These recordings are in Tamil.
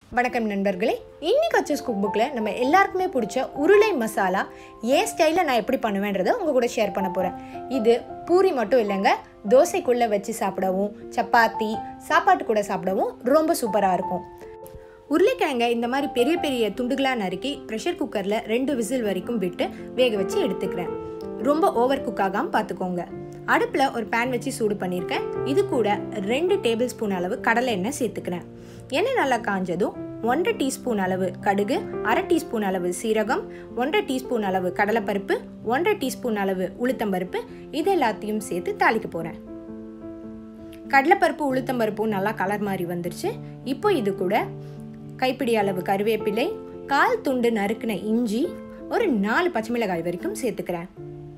வணக்கம் நண்பர்களே இன்னைக்கு வச்ச குக் புக்கில் நம்ம எல்லாருக்குமே பிடிச்ச உருளை மசாலா ஏன் ஸ்டைலில் நான் எப்படி பண்ணுவேன்றதை உங்கள் கூட ஷேர் பண்ண போகிறேன் இது பூரி மட்டும் இல்லைங்க தோசைக்குள்ளே வச்சு சாப்பிடவும் சப்பாத்தி சாப்பாட்டு கூட சாப்பிடவும் ரொம்ப சூப்பராக இருக்கும் உருளைக்கிழங்கை இந்த மாதிரி பெரிய பெரிய துண்டுகளாக நறுக்கி ப்ரெஷர் குக்கரில் ரெண்டு விசில் வரைக்கும் விட்டு வேக வச்சு எடுத்துக்கிறேன் ரொம்ப ஓவர் குக் ஆகாமல் பார்த்துக்கோங்க அடுப்பில் ஒரு பேன் வச்சு சூடு பண்ணியிருக்கேன் இது கூட ரெண்டு டேபிள் ஸ்பூன் அளவு கடலை எண்ணெய் சேர்த்துக்கிறேன் எண்ணெய் நல்லா காஞ்சதும் ஒன்றரை டீஸ்பூன் அளவு கடுகு அரை டீஸ்பூன் அளவு சீரகம் ஒன்றரை டீஸ்பூன் அளவு கடலைப்பருப்பு ஒன்றரை டீஸ்பூன் அளவு உளுத்தம்பருப்பு இது எல்லாத்தையும் சேர்த்து தாளிக்க போகிறேன் கடலைப்பருப்பு உளுத்தம்பருப்பும் நல்லா கலர் மாதிரி வந்துருச்சு இப்போ இது கூட கைப்பிடி அளவு கருவேப்பிலை கால் துண்டு நறுக்கின இஞ்சி ஒரு நாலு பச்சை மிளகாய் வரைக்கும் சேர்த்துக்கிறேன்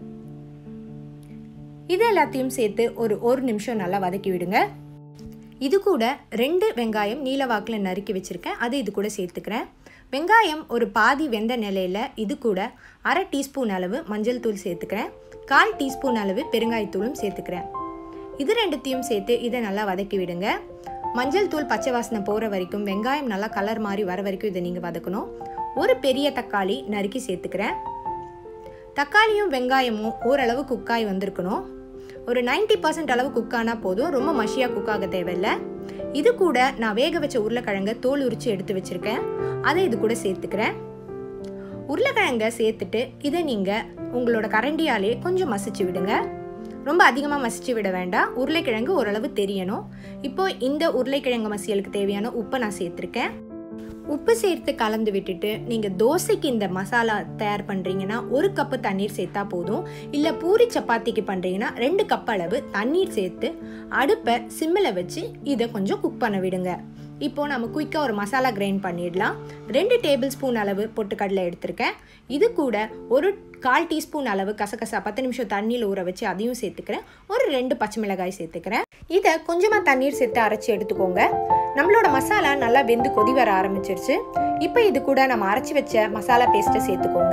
இது எல்லாத்தையும் சேர்த்து ஒரு ஒரு நிமிஷம் நல்லா வதக்கி விடுங்க இது கூட ரெண்டு வெங்காயம் நீல வாக்கில் நறுக்கி வச்சுருக்கேன் அது இது கூட சேர்த்துக்கிறேன் வெங்காயம் ஒரு பாதி வெந்த நிலையில் இது கூட அரை டீஸ்பூன் அளவு மஞ்சள் தூள் சேர்த்துக்கிறேன் கால் டீஸ்பூன் அளவு பெருங்காயத்தூளும் சேர்த்துக்கிறேன் இது ரெண்டுத்தையும் சேர்த்து இதை நல்லா வதக்கி விடுங்க மஞ்சள் தூள் பச்சை வாசனை போகிற வரைக்கும் வெங்காயம் நல்லா கலர் மாதிரி வர வரைக்கும் இதை நீங்கள் வதக்கணும் ஒரு பெரிய தக்காளி நறுக்கி சேர்த்துக்கிறேன் தக்காளியும் வெங்காயமும் ஓரளவு குக்காய் வந்திருக்கணும் ஒரு நைன்டி பர்சன்ட் அளவு குக் ஆனால் போதும் ரொம்ப மஷியாக குக் ஆக தேவையில்லை இது கூட நான் வேக வச்ச உருளைக்கிழங்க தோல் உரித்து எடுத்து வச்சுருக்கேன் அதை இது கூட சேர்த்துக்கிறேன் உருளைக்கிழங்க சேர்த்துட்டு இதை நீங்கள் உங்களோட கரண்டியாலே கொஞ்சம் மசிச்சு விடுங்க ரொம்ப அதிகமாக மசிச்சு விட வேண்டாம் உருளைக்கிழங்கு ஓரளவு தெரியணும் இப்போ இந்த உருளைக்கிழங்கு மசியலுக்கு தேவையான உப்பை நான் சேர்த்துருக்கேன் உப்பு சேர்த்து கலந்து விட்டுட்டு நீங்கள் தோசைக்கு இந்த மசாலா தயார் பண்ணுறீங்கன்னா ஒரு கப்பு தண்ணீர் சேர்த்தா போதும் இல்லை பூரி சப்பாத்திக்கு பண்ணுறீங்கன்னா ரெண்டு கப் அளவு தண்ணீர் சேர்த்து அடுப்பை சிம்மில் வச்சு இதை கொஞ்சம் குக் பண்ண விடுங்க இப்போது நம்ம குயிக்காக ஒரு மசாலா கிரைண்ட் பண்ணிடலாம் ரெண்டு டேபிள் ஸ்பூன் அளவு பொட்டுக்கடலை எடுத்திருக்கேன் இது கூட ஒரு கால் டீஸ்பூன் அளவு கசகசா பத்து நிமிஷம் தண்ணியில் ஊற வச்சு அதையும் சேர்த்துக்கிறேன் ஒரு ரெண்டு பச்சை மிளகாய் சேர்த்துக்கிறேன் இதை கொஞ்சமாக தண்ணீர் சேர்த்து அரைச்சி எடுத்துக்கோங்க நம்மளோட மசாலா நல்லா வெந்து கொதி வர ஆரம்பிச்சிருச்சு இப்போ இது கூட நம்ம அரைச்சி வச்ச மசாலா பேஸ்ட்டை சேர்த்துக்கோங்க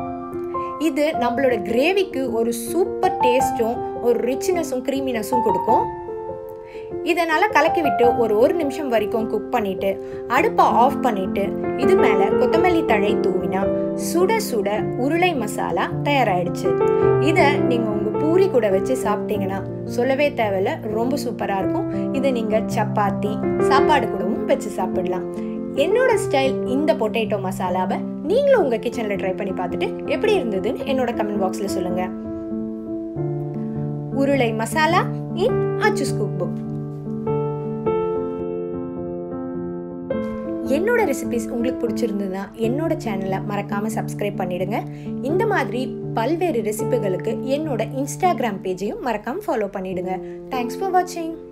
இது நம்மளோட கிரேவிக்கு ஒரு சூப்பர் டேஸ்ட்டும் ஒரு ரிச்னஸும் க்ரீமினஸும் கொடுக்கும் இதை நல்லா கலக்கி விட்டு ஒரு ஒரு நிமிஷம் வரைக்கும் குக் பண்ணிட்டு அடுப்பை ஆஃப் பண்ணிட்டு இது மேலே கொத்தமல்லி தழை தூவினா சுட சுட உருளை மசாலா தயாராகிடுச்சு இதை நீங்கள் உங்கள் பூரி கூட வச்சு சாப்பிட்டீங்கன்னா சொல்லவே தேவையில்ல ரொம்ப சூப்பராக இருக்கும் இதை நீங்கள் சப்பாத்தி சாப்பாடு கூடவும் வச்சு சாப்பிடலாம் என்னோட ஸ்டைல் இந்த பொட்டேட்டோ மசாலாவை நீங்களும் உங்கள் கிச்சனில் ட்ரை பண்ணி பார்த்துட்டு எப்படி இருந்ததுன்னு என்னோட கமெண்ட் பாக்ஸில் சொல்லுங்கள் உருளை masala in Achu's cook book என்னோட ரெசிபிஸ் உங்களுக்கு பிடிச்சிருந்ததுன்னா என்னோட சேனலை மறக்காமல் சப்ஸ்கிரைப் பண்ணிடுங்க இந்த மாதிரி பல்வேறு ரெசிபிகளுக்கு என்னோட இன்ஸ்டாகிராம் பேஜையும் மறக்காமல் ஃபாலோ பண்ணிடுங்க தேங்க்ஸ் ஃபார் வாட்சிங்